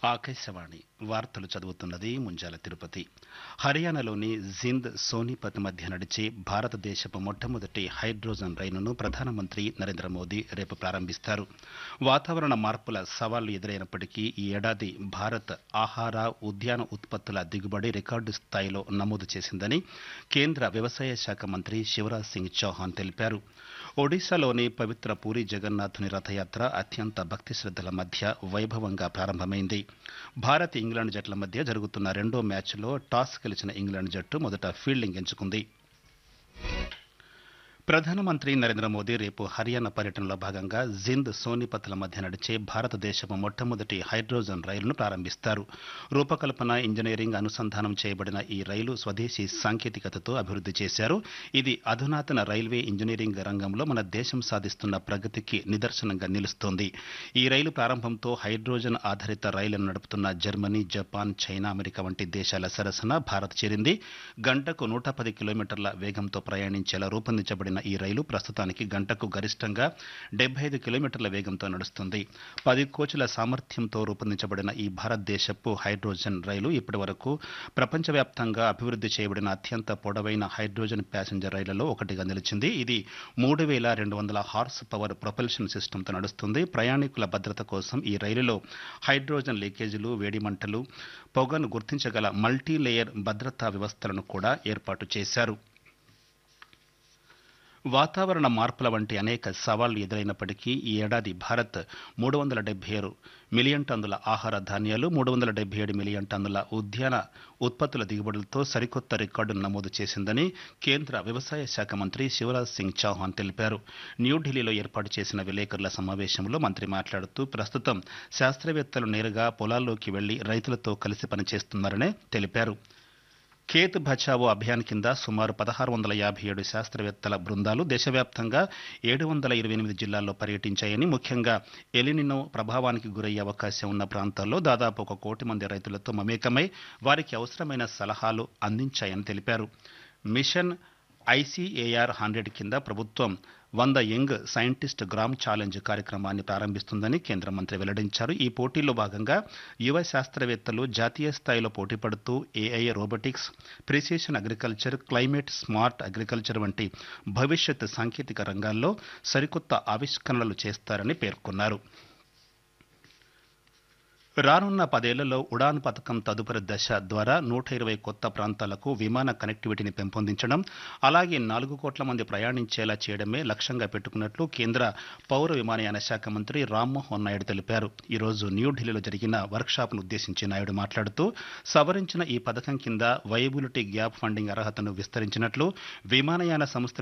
ఆకాశవాణి వార్తలు చదువుతున్నది ముంజాల తిరుపతి హర్యానాలోని జింద్ సోనిపత్ మధ్య నడిచే భారతదేశపు మొట్టమొదటి హైడ్రోజన్ రైలును ప్రధానమంత్రి నరేంద్ర మోదీ రేపు ప్రారంభిస్తారు వాతావరణ మార్పుల సవాళ్లు ఎదురైనప్పటికీ ఈ ఏడాది భారత్ ఆహార ఉద్యాన ఉత్పత్తుల దిగుబడి రికార్డు స్థాయిలో నమోదు చేసిందని కేంద్ర వ్యవసాయ శాఖ మంత్రి శివరాజ్ సింగ్ చౌహాన్ తెలిపారు ఒడిశాలోని పవిత్ర పూరి జగన్నాథుని రథయాత్ర అత్యంత భక్తి శ్రద్ధల మధ్య వైభవంగా ప్రారంభమైంది భారత్ ఇంగ్లాండ్ జట్ల మధ్య జరుగుతున్న రెండో మ్యాచ్లో టాస్ గెలిచిన ఇంగ్లాండ్ జట్టు మొదట ఫీల్డింగ్ ఎంచుకుంది ప్రధానమంత్రి నరేంద్ర మోదీ రేపు హర్యానా పర్యటనలో భాగంగా జింద్ సోనిపత్ల మధ్య నడిచే భారతదేశపు మొట్టమొదటి హైడ్రోజన్ రైలును ప్రారంభిస్తారు రూపకల్పన ఇంజనీరింగ్ అనుసంధానం చేయబడిన ఈ రైలు స్వదేశీ సాంకేతికతతో అభివృద్ధి చేశారు ఇది అధునాతన రైల్వే ఇంజనీరింగ్ రంగంలో మన దేశం సాధిస్తున్న ప్రగతికి నిదర్శనంగా నిలుస్తోంది ఈ రైలు ప్రారంభంతో హైడ్రోజన్ ఆధారిత రైళ్లను నడుపుతున్న జర్మనీ జపాన్ చైనా అమెరికా వంటి దేశాల సరసన భారత్ చేరింది గంటకు నూట పది కిలోమీటర్ల వేగంతో ప్రయాణించేలా రూపొందించబడిన ఈ రైలు ప్రస్తుతానికి గంటకు గరిష్టంగా డెబ్బై ఐదు కిలోమీటర్ల వేగంతో నడుస్తుంది పది కోచ్ల సామర్థ్యంతో రూపొందించబడిన ఈ భారతదేశపు హైడ్రోజన్ రైలు ఇప్పటి వరకు ప్రపంచవ్యాప్తంగా అభివృద్ధి చేయబడిన అత్యంత పొడవైన హైడ్రోజన్ ప్యాసింజర్ రైళ్లలో ఒకటిగా నిలిచింది ఇది మూడు వేల రెండు వందల హార్స్ పవర్ ప్రొపల్షన్ సిస్టంతో నడుస్తుంది ప్రయాణికుల భద్రత కోసం ఈ రైలులో హైడ్రోజన్ లీకేజీలు వేడిమంటలు పొగను గుర్తించగల మల్టీ లేయర్ భద్రతా వ్యవస్థలను కూడా ఏర్పాటు చేశారు వాతావరణ మార్పుల వంటి అనేక సవాళ్లు ఎదురైనప్పటికీ ఈ ఏడాది భారత్ మూడు వందల డెబ్బై ఆరు మిలియన్ టన్నుల ఆహార ధాన్యాలు మూడు వందల డెబ్బై ఏడు మిలియన్ టన్నుల ఉద్యాన ఉత్పత్తుల దిగుబడులతో సరికొత్త రికార్డును నమోదు చేసిందని కేంద్ర వ్యవసాయ శాఖ మంత్రి శివరాజ్ సింగ్ చౌహాన్ తెలిపారు న్యూఢిల్లీలో ఏర్పాటు చేసిన విలేకరుల సమావేశంలో మంత్రి మాట్లాడుతూ ప్రస్తుతం శాస్త్రవేత్తలు నేరుగా పొలాల్లోకి వెళ్లి రైతులతో కలిసి పనిచేస్తున్నారని తెలిపారు ఖేత్ బచావో అభియాన్ కింద సుమారు పదహారు వందల యాభై ఏడు శాస్త్రవేత్తల బృందాలు దేశవ్యాప్తంగా ఏడు వందల ఇరవై ఎనిమిది జిల్లాల్లో పర్యటించాయని ముఖ్యంగా ఎలినినో ప్రభావానికి గురయ్యే అవకాశం ఉన్న ప్రాంతాల్లో దాదాపు ఒక కోటి మంది రైతులతో మమేకమై వారికి అవసరమైన సలహాలు అందించాయని తెలిపారు మిషన్ ఐసీఏఆర్ హండ్రెడ్ కింద ప్రభుత్వం వంద యంగ్ సైంటిస్ట్ గ్రామ్ ఛాలెంజ్ కార్యక్రమాన్ని ప్రారంభిస్తుందని కేంద్ర మంత్రి వెల్లడించారు ఈ పోటీల్లో భాగంగా యువ శాస్త్రవేత్తలు జాతీయ స్థాయిలో పోటీ పడుతూ A I robotics precision agriculture climate smart agriculture వంటి భవిష్యత్ సాంకేతిక రంగాల్లో సరికొత్త ఆవిష్కరణలు చేస్తారని పేర్కొన్నారు రానున్న పదేళ్లలో ఉడాన్ పథకం తదుపరి దశ ద్వారా నూట ఇరవై కొత్త ప్రాంతాలకు విమాన కనెక్టివిటీని పెంపొందించడం అలాగే నాలుగు కోట్ల మంది ప్రయాణించేలా చేయడమే లక్ష్యంగా పెట్టుకున్నట్లు కేంద్ర పౌర విమానయాన శాఖ మంత్రి రామ్మోహన్ నాయుడు తెలిపారు ఈరోజు న్యూఢిల్లీలో జరిగిన వర్క్షాప్ను ఉద్దేశించి నాయుడు మాట్లాడుతూ సవరించిన ఈ పథకం కింద వైబిలిటీ గ్యాప్ ఫండింగ్ అర్హతను విస్తరించినట్లు విమానయాన సంస్థల